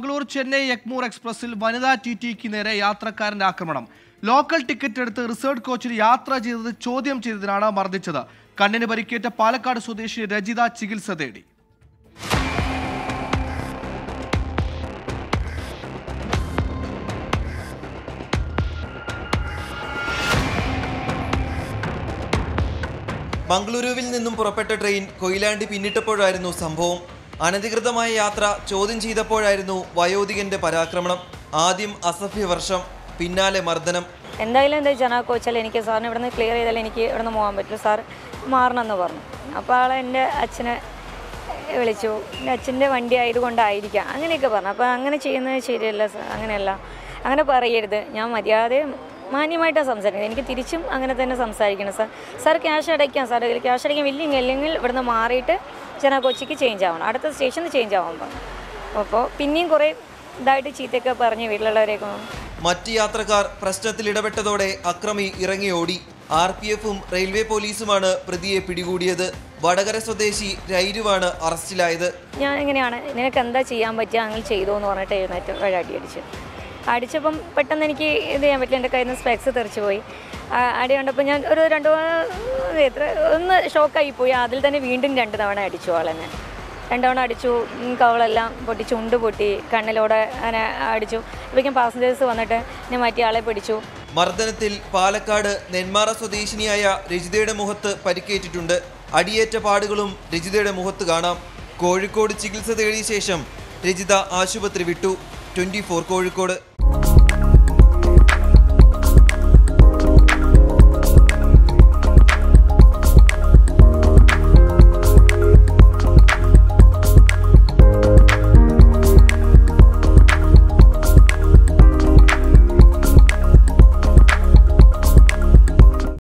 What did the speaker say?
മംഗളൂർ ചെന്നൈ എഗ്മൂർ എക്സ്പ്രസിൽ വനിതാ T tick നേരെ യാത്രക്കാരന്റെ ആക്രമണം ലോക്കൽ ടിക്കറ്റ് എടുത്ത് റിസർട്ട് കോച്ചിൽ യാത്ര ചെയ്തത് ചോദ്യം ചെയ്തതിനാണ് മർദ്ദിച്ചത് കണ്ണിന് പരിക്കേറ്റ പാലക്കാട് സ്വദേശി രജിത ചികിത്സ തേടി മംഗളൂരുവിൽ നിന്നും പുറപ്പെട്ട ട്രെയിൻ കൊയിലാണ്ടി പിന്നിട്ടപ്പോഴായിരുന്നു സംഭവം അനധികൃതമായ യാത്ര ചോദ്യം ചെയ്തപ്പോഴായിരുന്നു വയോധികന്റെ പരാക്രമണം ആദ്യം അസഭ്യവർഷം പിന്നാലെ മർദ്ദനം എന്തായാലും എന്താ വെച്ചാൽ ആ കോച്ചാൽ എനിക്ക് സാറിന് ഇവിടുന്ന് ക്ലിയർ ചെയ്താൽ എനിക്ക് ഇവിടുന്ന് പോകാൻ പറ്റും സാർ മാറണമെന്ന് പറഞ്ഞു അപ്പോൾ ആളെ എൻ്റെ അച്ഛനെ വിളിച്ചു എൻ്റെ അച്ഛൻ്റെ വണ്ടി ആയതുകൊണ്ടായിരിക്കാം അങ്ങനെയൊക്കെ പറഞ്ഞു അപ്പോൾ അങ്ങനെ ചെയ്യുന്നത് ശരിയല്ല സാർ അങ്ങനെയല്ല അങ്ങനെ പറയരുത് ഞാൻ മര്യാദ മാന്യമായിട്ടാണ് സംസാരിക്കുന്നത് എനിക്ക് തിരിച്ചും അങ്ങനെ തന്നെ സംസാരിക്കണം സാർ സാർ ക്യാഷ് അടയ്ക്കാം സാർ ക്യാഷ് അടയ്ക്കാൻ ഇല്ലെങ്കിൽ അല്ലെങ്കിൽ ഇവിടുന്ന് മാറിയിട്ട് ചെന്നാ കൊച്ചിക്ക് ചേഞ്ച് ആവണം അടുത്ത സ്റ്റേഷനിൽ ചേഞ്ച് ആവാൻ പറഞ്ഞു അപ്പോൾ പിന്നെയും കുറേ ഇതായിട്ട് ചീത്തയൊക്കെ പറഞ്ഞ് വീട്ടിലുള്ളവരെയൊക്കെ മറ്റ് യാത്രക്കാർ പ്രശ്നത്തിൽ ഇടപെട്ടതോടെ അക്രമി ഇറങ്ങി ഓടി ആർ പി എഫും റെയിൽവേ പോലീസുമാണ് പ്രതിയെ പിടികൂടിയത് വടകര സ്വദേശി രൈരുവാണ് അറസ്റ്റിലായത് ഞാൻ എങ്ങനെയാണ് നിനക്ക് എന്താ ചെയ്യാൻ പറ്റുക അങ്ങനെ ചെയ്തോ എന്ന് പറഞ്ഞിട്ട് എഴുന്നേറ്റ് ഒരു അടി അടിച്ചു അടിച്ചപ്പം പെട്ടെന്ന് എനിക്ക് ഇത് ചെയ്യാൻ പറ്റില്ല എൻ്റെ കയ്യിൽ നിന്ന് സ്പെക്സ് തെറിച്ച് പോയി ആ, അടി കണ്ടപ്പോൾ ഞാൻ ഒരു രണ്ട് മൂന്ന് എത്ര ഒന്ന് ഷോക്കായി പോയി അതിൽ തന്നെ വീണ്ടും രണ്ട് തവണ അടിച്ചു ആളെന്നെ രണ്ട് തവണ അടിച്ചു ഉം, കവളെല്ലാം പൊട്ടി ചുണ്ട് പൊട്ടി കണ്ണിലൂടെ അങ്ങനെ അടിച്ചു ഇപ്പോഴേക്കും പാസഞ്ചേഴ്സ് വന്നിട്ട് ഞാൻ മറ്റേ ആളെ പിടിച്ചു മർദ്ദനത്തിൽ പാലക്കാട് നെന്മാറ സ്വദേശിനിയായ രജിതയുടെ മുഖത്ത് പരിക്കേറ്റിട്ടുണ്ട് അടിയേറ്റ പാടുകളും രജിതയുടെ മുഖത്ത് കാണാം കോഴിക്കോട് ചികിത്സ തേടിയ ശേഷം രജിത ആശുപത്രി വിട്ടു ട്വന്റി കോഴിക്കോട്